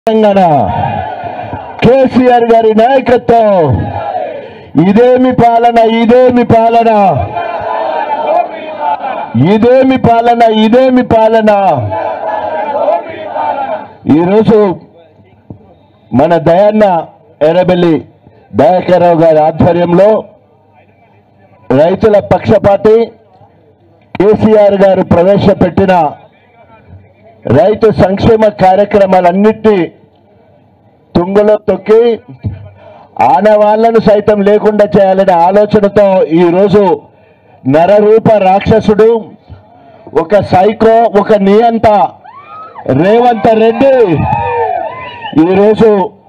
తెలంగాణ కేసీఆర్ గారి నాయకత్వం ఇదేమి పాలన ఇదేమి పాలన ఇదేమి పాలన ఇదేమి పాలన ఈరోజు మన దయాన్న ఎర్రబెల్లి దయాకర్రావు గారి ఆధ్వర్యంలో రైతుల పక్షపాతి కేసీఆర్ గారు ప్రవేశపెట్టిన రైతు సంక్షేమ కార్యక్రమాలన్నిటి తుంగలో తొక్కి ఆనవాళ్లను సైతం లేకుండా చేయాలనే ఆలోచనతో ఈరోజు నరరూప రాక్షసుడు ఒక సైకో ఒక నియంత రేవంత్ రెడ్డి ఈరోజు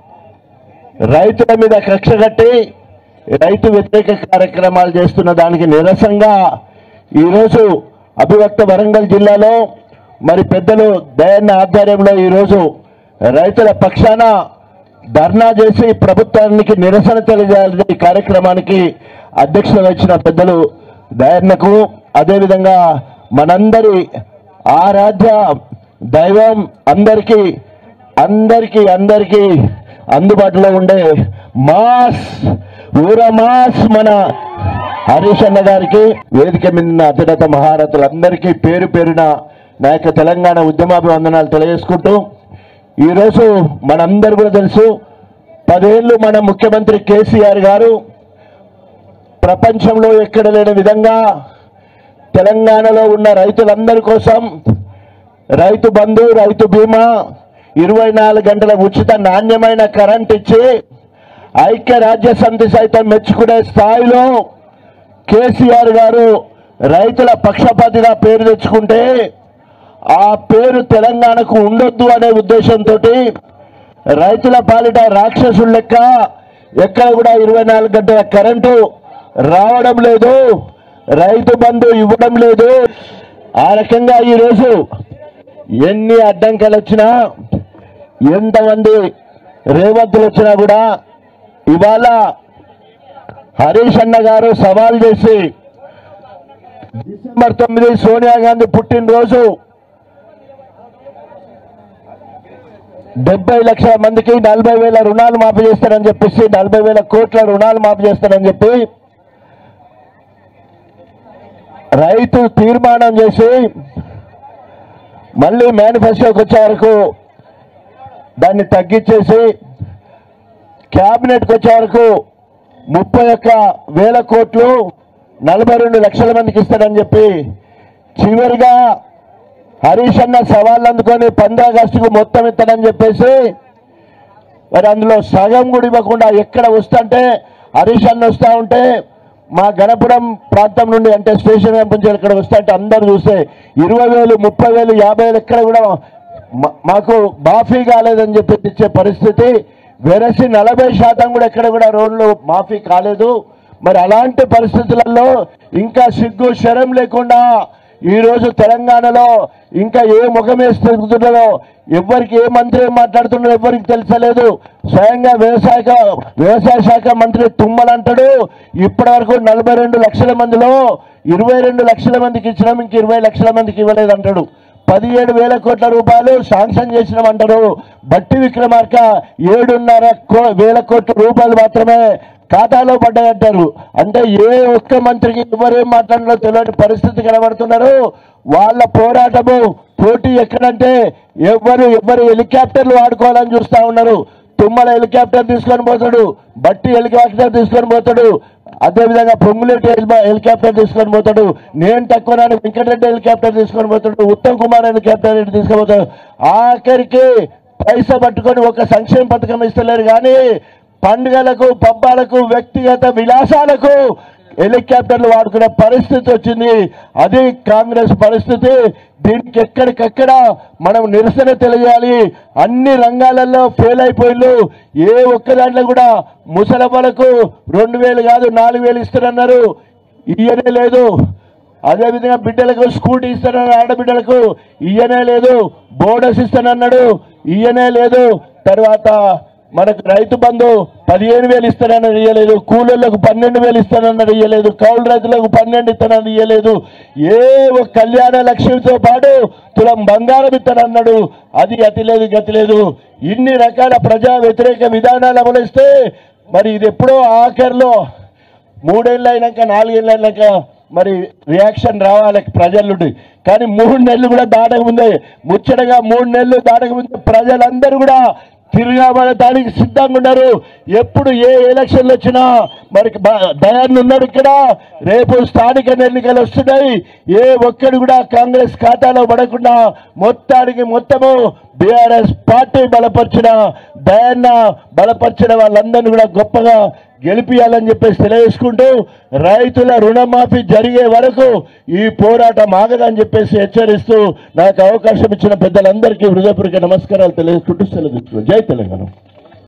రైతుల మీద కక్ష కట్టి రైతు వ్యతిరేక కార్యక్రమాలు చేస్తున్న దానికి నిరసంగా ఈరోజు అభివక్త వరంగల్ జిల్లాలో మరి పెద్దలు దయన్న ఆధ్వర్యంలో ఈరోజు రైతుల పక్షాన ధర్నా చేసి ప్రభుత్వానికి నిరసన తెలియజేయాలని ఈ కార్యక్రమానికి అధ్యక్షత వహించిన పెద్దలు దయన్నకు అదేవిధంగా మనందరి ఆరాధ్య దైవం అందరికీ అందరికీ అందరికీ అందుబాటులో ఉండే మాస్ ఊర మాస్ మన హరీష్ అన్న గారికి వేదిక మీద ఉన్న అతిరథ మహారథులందరికీ పేరు పేరున నా యొక్క తెలంగాణ ఉద్యమాభివందనాలు తెలియజేసుకుంటూ ఈరోజు మనందరూ కూడా తెలుసు పదేళ్ళు మన ముఖ్యమంత్రి కేసీఆర్ గారు ప్రపంచంలో ఎక్కడ లేని విధంగా తెలంగాణలో ఉన్న రైతులందరి కోసం రైతు బంధు రైతు బీమా ఇరవై నాలుగు గంటల ఉచిత నాణ్యమైన కరెంట్ ఇచ్చి ఐక్య రాజ్య సమితి సైతం మెచ్చుకునే స్థాయిలో కేసీఆర్ గారు రైతుల పక్షపాతిగా పేరు తెచ్చుకుంటే ఆ పేరు తెలంగాణకు ఉండొద్దు అనే ఉద్దేశంతో రైతుల పాలిట రాక్షసుల లెక్క ఎక్కడ కూడా ఇరవై నాలుగు గంటల కరెంటు రావడం లేదు రైతు బంధు ఇవ్వడం లేదు ఆ రకంగా ఈరోజు ఎన్ని అడ్డంకాలు వచ్చినా ఎంతమంది రేవంతులు వచ్చినా కూడా ఇవాళ హరీష్ అన్న గారు సవాల్ చేసి డిసెంబర్ తొమ్మిది సోనియా గాంధీ పుట్టినరోజు డెబ్బై లక్షల మందికి నలభై వేల రుణాలు మాఫీ చేస్తారని చెప్పేసి నలభై వేల కోట్ల రుణాలు మాఫీ చేస్తారని చెప్పి రైతు తీర్మానం చేసి మళ్ళీ మేనిఫెస్టోకి వచ్చే వరకు దాన్ని తగ్గించేసి క్యాబినెట్కి వచ్చే వరకు ముప్పై ఒక్క వేల కోట్లు నలభై రెండు లక్షల మందికి ఇస్తాడని చెప్పి చివరిగా హరీష్ అన్న సవాళ్ళు అందుకొని పంద్రా ఆగస్టుకు మొత్తం ఇస్తాడని చెప్పేసి మరి అందులో సగం కూడా ఇవ్వకుండా ఎక్కడ వస్తుంటే హరీష్ అన్న వస్తూ ఉంటే మా గణపురం ప్రాంతం నుండి అంటే స్టేషన్ క్యాంప్ నుంచి ఇక్కడ వస్తే అంటే అందరు చూస్తే ఇరవై వేలు ముప్పై వేలు యాభై వేలు ఎక్కడ కూడా మా- మాకు మాఫీ కాలేదని చెప్పి ఇచ్చే పరిస్థితి వెరసి నలభై శాతం కూడా ఎక్కడ కూడా రోడ్లు మాఫీ కాలేదు మరి అలాంటి పరిస్థితులలో ఇంకా సిగ్గు శరం లేకుండా ఈ రోజు తెలంగాణలో ఇంకా ఏ ముఖం వేస్తుందో ఎవరికి ఏ మంత్రి ఏం మాట్లాడుతున్నారో ఎవరికి తెలుసలేదు స్వయంగా వ్యవసాయ వ్యవసాయ శాఖ మంత్రి తుమ్మల అంటాడు ఇప్పటి వరకు నలభై రెండు లక్షల మందిలో ఇరవై రెండు లక్షల మందికి ఇచ్చినాం ఇంక ఇరవై లక్షల మందికి ఇవ్వలేదు అంటాడు పదిహేడు వేల కోట్ల రూపాయలు శాంక్షన్ చేసినామంటారు బట్టి విక్రమార్క ఏడున్నర కో- వేల కోట్ల రూపాయలు మాత్రమే ఖాతాలో పడ్డాయంటారు అంటే ఏ ఒక్క మంత్రికి ఎవరేం మాట్లాడినో తెలియని పరిస్థితి కనబడుతున్నారు వాళ్ళ పోరాటము పోటీ ఎక్కడంటే ఎవరు ఎవరు హెలికాప్టర్లు వాడుకోవాలని చూస్తా ఉన్నారు తుమ్మల హెలికాప్టర్ తీసుకొని పోతాడు బట్టి హెలికాప్టర్ తీసుకొని పోతాడు అదేవిధంగా పొంగులేటి హెలి- హెలికాప్టర్ తీసుకొని పోతాడు నేను తక్కువ నాని వెంకటరెడ్డి హెలికాప్టర్ తీసుకొని పోతాడు ఉత్తమ్ కుమార్ హెలికాప్టర్ తీసుకొని పోతాడు ఆఖరికి పైసా పట్టుకొని ఒక సంక్షేమ పథకం ఇస్తలేరు కానీ పండుగలకు పబ్బాలకు వ్యక్తిగత విలాసాలకు హెలికాప్టర్లు వాడుకునే పరిస్థితి వచ్చింది అది కాంగ్రెస్ పరిస్థితి దీనికి ఎక్కడికక్కడ మనం నిరసన తెలియాలి అన్ని రంగాలలో ఫెయిల్ అయిపోయిళ్ళు ఏ ఒక్క దాంట్లో కూడా ముసలమ్మలకు రెండు వేలు కాదు నాలుగు వేలు ఇస్తారన్నారు ఇయ్యనే లేదు అదేవిధంగా బిడ్డలకు స్కూటీ ఇస్తానన్నారు ఆడబిడ్డలకు ఇయ్యనే లేదు బోనస్ ఇస్తానన్నాడు ఇయ్యనే లేదు తర్వాత మనకు రైతు బంధు పదిహేను వేలు ఇస్తానన్నది ఇయ్యలేదు కూలీలకు పన్నెండు వేలు ఇస్తానన్నది ఇయ్యలేదు కౌలు రైతులకు పన్నెండు ఇస్తానని ఇయ్యలేదు ఏ ఒక కళ్యాణ లక్ష్మితో పాటు తులం బంగారం ఇస్తానన్నాడు అది గతి లేదు గతి లేదు ఇన్ని రకాల ప్రజా వ్యతిరేక విధానాలు అమలిస్తే మరి ఇది ఎప్పుడో ఆఖరిలో మూడేళ్ళు అయినాక నాలుగేళ్ళు అయినాక మరి రియాక్షన్ రావాలి ప్రజల నుండి కానీ మూడు నెలలు కూడా దాటక ముందే ముచ్చటగా మూడు నెలలు దాటక ముందే ప్రజలందరూ కూడా తిరగబడటానికి సిద్ధంగా ఉన్నారు ఎప్పుడు ఏ ఎలక్షన్లు వచ్చినా మరి బ- దయాన్ని ఉన్నాడు ఇక్కడ రేపు స్థానిక ఎన్నికలు వస్తున్నాయి ఏ ఒక్కడు కూడా కాంగ్రెస్ ఖాతాలో పడకుండా మొత్తానికి మొత్తము బీఆర్ఎస్ పార్టీ బలపరిచిన దయాన్న బలపరిచిన వాళ్ళందరినీ కూడా గొప్పగా గెలిపియాలని చెప్పేసి తెలియజేసుకుంటూ రైతుల రుణమాఫీ జరిగే వరకు ఈ పోరాటం ఆగదని చెప్పేసి హెచ్చరిస్తూ నాకు అవకాశం ఇచ్చిన పెద్దలందరికీ హృదయపూర్వక నమస్కారాలు తెలియజేసుకుంటూ సెలవు తీసుకున్నాను. జై తెలంగాణ